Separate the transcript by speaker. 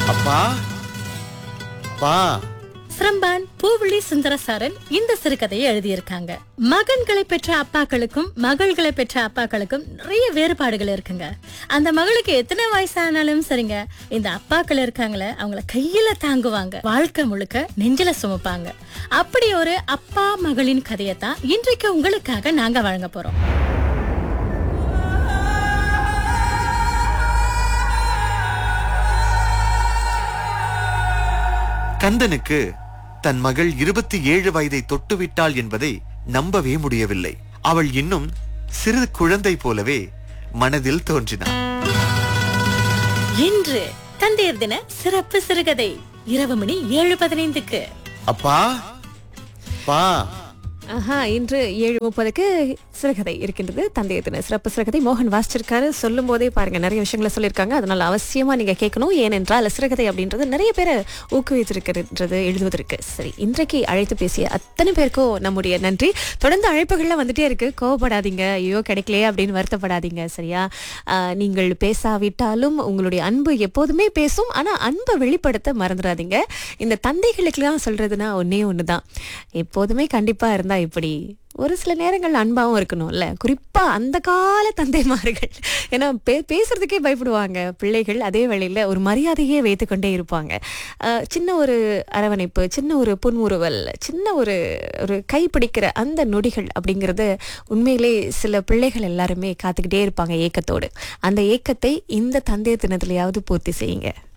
Speaker 1: அப்பா பா
Speaker 2: சிரம்பான் பூவிழி சுந்தரசாரன் இந்த சிறுகதையை எழுதியிருக்காங்க மகன்களை பெற்ற அப்பாக்களுக்கும் மகள்களை பெற்ற அப்பாக்களுக்கும் நிறைய வேறுபாடுகள் இருக்குங்க அந்த மகளுக்கு எத்தனை வயசானாலும் சரிங்க இந்த அப்பாக்கள் இருக்காங்களே அவங்கள கையில தாங்குவாங்க வாழ்க்கை முழுக்க நெஞ்சில சுமப்பாங்க அப்படி ஒரு அப்பா மகளின் கதையை தான் இன்றைக்கு உங்களுக்காக நாங்க வழங்க போறோம்
Speaker 1: கந்தனுக்கு தன் மகள் இருபத்தி ஏழு வயதை தொட்டுவிட்டாள் என்பதை நம்பவே முடியவில்லை அவள் இன்னும் சிறு குழந்தை போலவே மனதில் தோன்றினாள்
Speaker 2: இன்று தந்தையர் தின சிறப்பு சிறுகதை இரவு மணி ஏழு பதினைந்துக்கு
Speaker 1: அப்பா பா
Speaker 3: ஆஹா இன்று ஏழு முப்பதுக்கு சிறுகதை இருக்கின்றது தந்தைய தின சிறப்பு சிறுகதை மோகன் வாசிச்சிருக்காரு சொல்லும் போதே பாருங்க நிறைய விஷயங்களை சொல்லியிருக்காங்க அதனால அவசியமா நீங்க கேட்கணும் ஏனென்றால் சிறுகதை அப்படின்றது நிறைய பேரை ஊக்குவித்திருக்கிறது எழுதுவதற்கு சரி இன்றைக்கு அழைத்து பேசிய அத்தனை பேருக்கும் நம்முடைய நன்றி தொடர்ந்து அழைப்புகள்லாம் வந்துட்டே இருக்கு கோவப்படாதீங்க ஐயோ கிடைக்கலையே அப்படின்னு வருத்தப்படாதீங்க சரியா ஆஹ், நீங்கள் பேசாவிட்டாலும் உங்களுடைய அன்பு எப்போதுமே பேசும் ஆனா அன்பை வெளிப்படுத்த மறந்துடாதீங்க இந்த தந்தைகளுக்கெல்லாம் சொல்றதுன்னா ஒன்னே ஒண்ணுதான் எப்போதுமே கண்டிப்பா இருந்தா இப்படி ஒரு சில நேரங்கள் அன்பாவும் இருக்கணும்ல குறிப்பா அந்த கால தந்தைமார்கள் ஏன்னா பே பேசுறதுக்கே பயப்படுவாங்க பிள்ளைகள் அதே வேளையில ஒரு மரியாதையே வைத்துக்கொண்டே இருப்பாங்க அஹ், சின்ன ஒரு அரவணைப்பு சின்ன ஒரு புன்முறுவல் சின்ன ஒரு ஒரு கைப்பிடிக்கிற அந்த நொடிகள் அப்படிங்கிறது உண்மையிலே சில பிள்ளைகள் எல்லாருமே காத்துக்கிட்டே இருப்பாங்க ஏக்கத்தோடு அந்த ஏக்கத்தை இந்த தந்தைய தினத்திலேயாவது பூர்த்தி செய்யுங்க